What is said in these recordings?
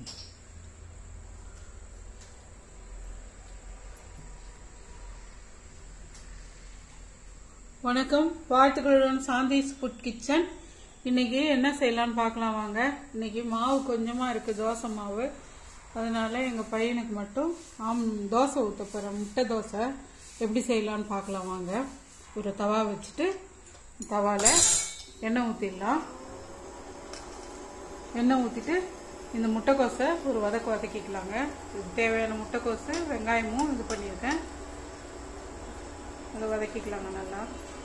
வணக்கம் வாழ்த்துக்களுடன் Shanthi's food kitchen இன்னைக்கு என்ன செய்யலாம்னு பார்க்கலாம் வாங்க இன்னைக்கு மாவு கொஞ்சமாக இருக்குது தோசை மாவு அதனால எங்கள் பையனுக்கு மட்டும் ஆம் தோசை ஊற்ற போகிறேன் முட்டை தோசை எப்படி செய்யலாம்னு பார்க்கலாம் வாங்க ஒரு தவா வச்சுட்டு தவால எண்ணெய் ஊற்றிடலாம் எண்ணெய் ஊற்றிட்டு இந்த முட்டைக்கோசை ஒரு வதக்கு வதக்கிக்கலாங்க இதுக்கு தேவையான முட்டைக்கோசு வெங்காயமும் இது பண்ணியிருக்கேன் அதை வதக்கிக்கலாங்க நல்லா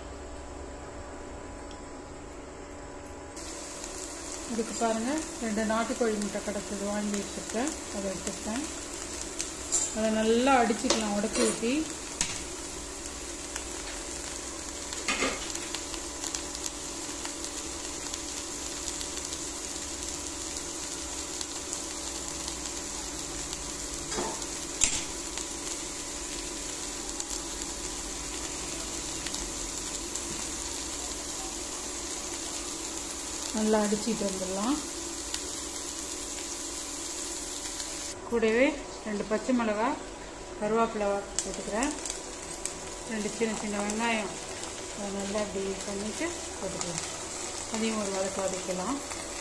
இதுக்கு பாருங்க ரெண்டு நாட்டுக்கோழி முட்டை கிடச்சது வாங்கி வச்சுருக்கேன் அதை எடுத்துருக்கேன் அதை நல்லா அடிச்சுக்கலாம் உடச்சி ஊற்றி நல்லா அடிச்சிட்டு வந்துடலாம் கூடவே ரெண்டு பச்சை மிளகாய் கருவேப்பிலை போட்டுக்கிறேன் ரெண்டு சின்ன சின்ன வெங்காயம் அதை நல்லா இப்படி பண்ணிட்டு போட்டுக்கலாம் அதையும் ஒரு வதக்க வதக்கலாம்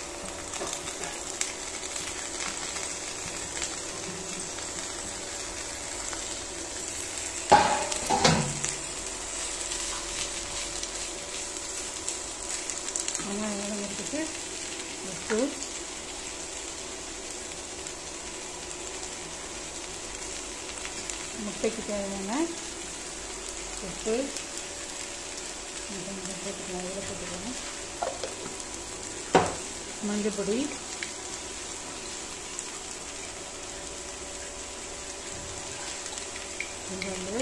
வெங்காயம் வதங்கிறதுக்கு உப்பு முட்டைக்கு தேவையான உப்பு கொஞ்சம் போட்டுக்கலாம் இதில் போட்டுக்கலாம் மஞ்சள் பொடி கொஞ்சோண்டு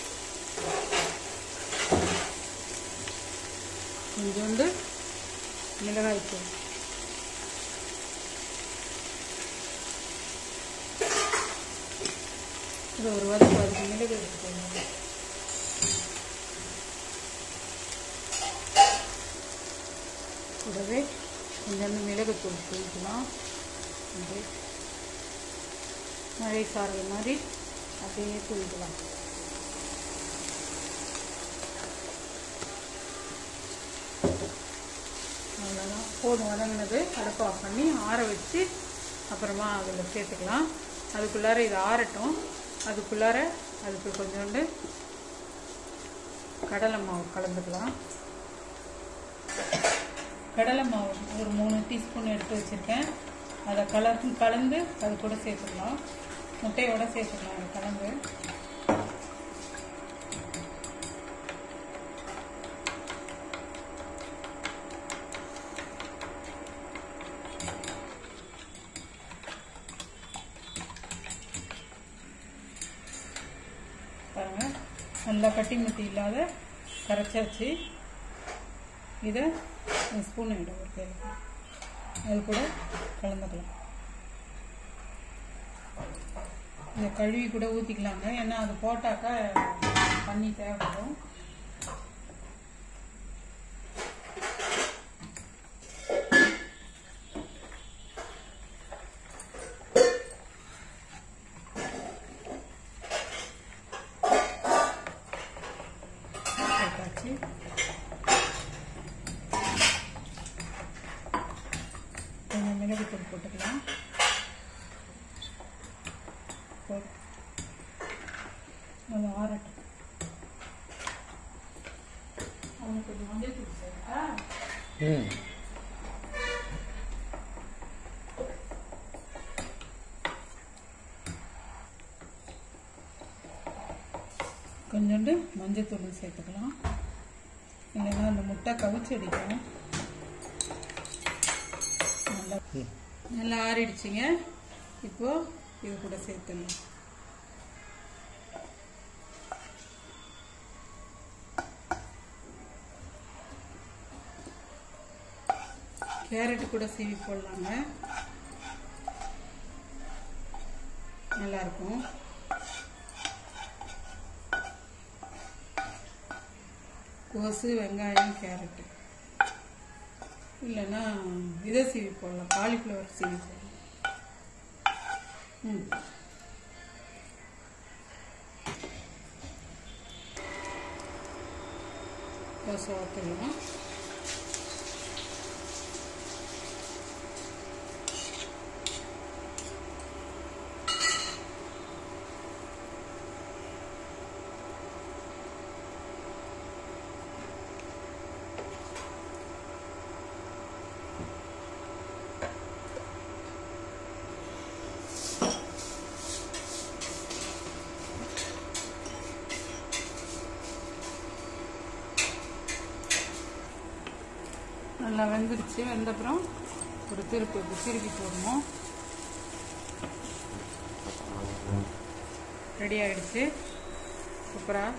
கொஞ்சோண்டு மிளகாய்த்தூள் இது ஒரு வதக்கு அதுக்கு மிளகு எடுத்துக்கோங்க கூடவே கொஞ்சம் மிளகுத்தூள் தூக்கலாம் அப்படியே மழை சாரல் மாதிரி அப்படியே தூக்கலாம் அவ்வளோதான் போதும் வதங்கினது அடுப்பு ஆஃப் பண்ணி ஆற வச்சு அப்புறமா அதில் சேர்த்துக்கலாம் அதுக்குள்ளார இது ஆறட்டும் அதுக்குள்ளார அதுக்கு கொஞ்சோண்டு கடலை மாவு கலந்துக்கலாம் கடலை மாவு ஒரு மூணு டீஸ்பூன் எடுத்து வச்சுருக்கேன் அதை கலந்து கலந்து அது கூட சேர்த்துக்கலாம் முட்டையோட சேர்த்துக்கலாம் அதை கலந்து பாருங்க நல்லா கட்டி முட்டி இல்லாத கரைச்சாச்சு இதை ஸ்பூன் ஆகிடும் ஒரு கையில் அது கூட கலந்துக்கலாம் இதை கழுவி கூட ஊற்றிக்கலாங்க ஏன்னா அது போட்டாக்கா தண்ணி தேவைப்படும் போட்டாச்சு கொஞ்சம் மிளகுத்தூள் போட்டுக்கலாம் போட்டு நல்லா ஆறட்டும் அவங்க கொஞ்சம் மஞ்சள் தூள் சேர்த்தா ம் கொஞ்சோண்டு மஞ்சத்தூள் சேர்த்துக்கலாம் இல்லைன்னா அந்த முட்டை கவிச்சு அடிக்கும் நல்லா நல்லா ஆறிடுச்சிங்க இப்போ இது கூட சேர்த்துடலாம் கேரட் கூட சீவி போடலாங்க நல்லா இருக்கும் கோசு வெங்காயம் கேரட்டு இல்லைன்னா இதை சீவி போடலாம் காலிஃப்ளவர் சீவி போடலாம் ம் தோசை ஊற்றிடலாம் நல்லா வெந்துருச்சு வெந்தப்புறம் ஒரு திருப்பி இப்படி திருப்பி போடணும் ரெடி ஆயிடுச்சு சூப்பராக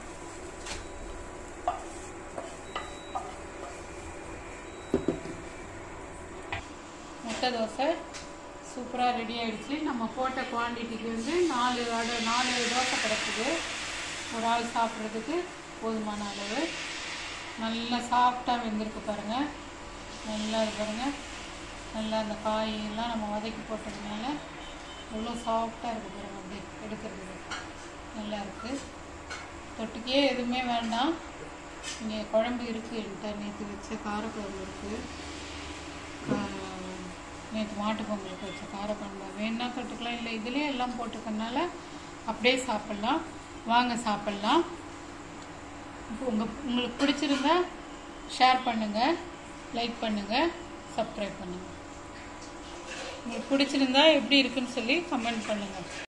முட்டை தோசை சூப்பராக ரெடி ஆயிடுச்சு நம்ம போட்ட குவான்டிட்டிக்கு வந்து நாலு வடை நாலு தோசை கிடக்குது ஒரு ஆள் சாப்பிட்றதுக்கு போதுமான அளவு நல்லா சாஃப்டாக வெந்திருக்கு பாருங்கள் நல்லா இது பாருங்கள் நல்லா அந்த காயெல்லாம் நம்ம வதக்கி போட்டதுனால எவ்வளோ சாஃப்டாக இருக்குது பாருங்கள் அப்படியே எடுக்கிறதுக்கு நல்லா இருக்குது தொட்டுக்கே எதுவுமே வேண்டாம் இங்கே குழம்பு இருக்குது என்கிட்ட நேற்று வச்ச காரக்குழம்பு இருக்குது நேற்று மாட்டு பொங்கலுக்கு வச்ச காரக்குழம்பு வேணா தொட்டுக்கலாம் இல்லை இதுலேயே எல்லாம் போட்டுக்கனால அப்படியே சாப்பிட்லாம் வாங்க சாப்பிட்லாம் இப்போ உங்கள் உங்களுக்கு பிடிச்சிருந்தா ஷேர் பண்ணுங்கள் லைக் பண்ணுங்கள் சப்ஸ்கிரைப் பண்ணுங்கள் உங்களுக்கு பிடிச்சிருந்தா எப்படி இருக்குன்னு சொல்லி கமெண்ட் பண்ணுங்கள்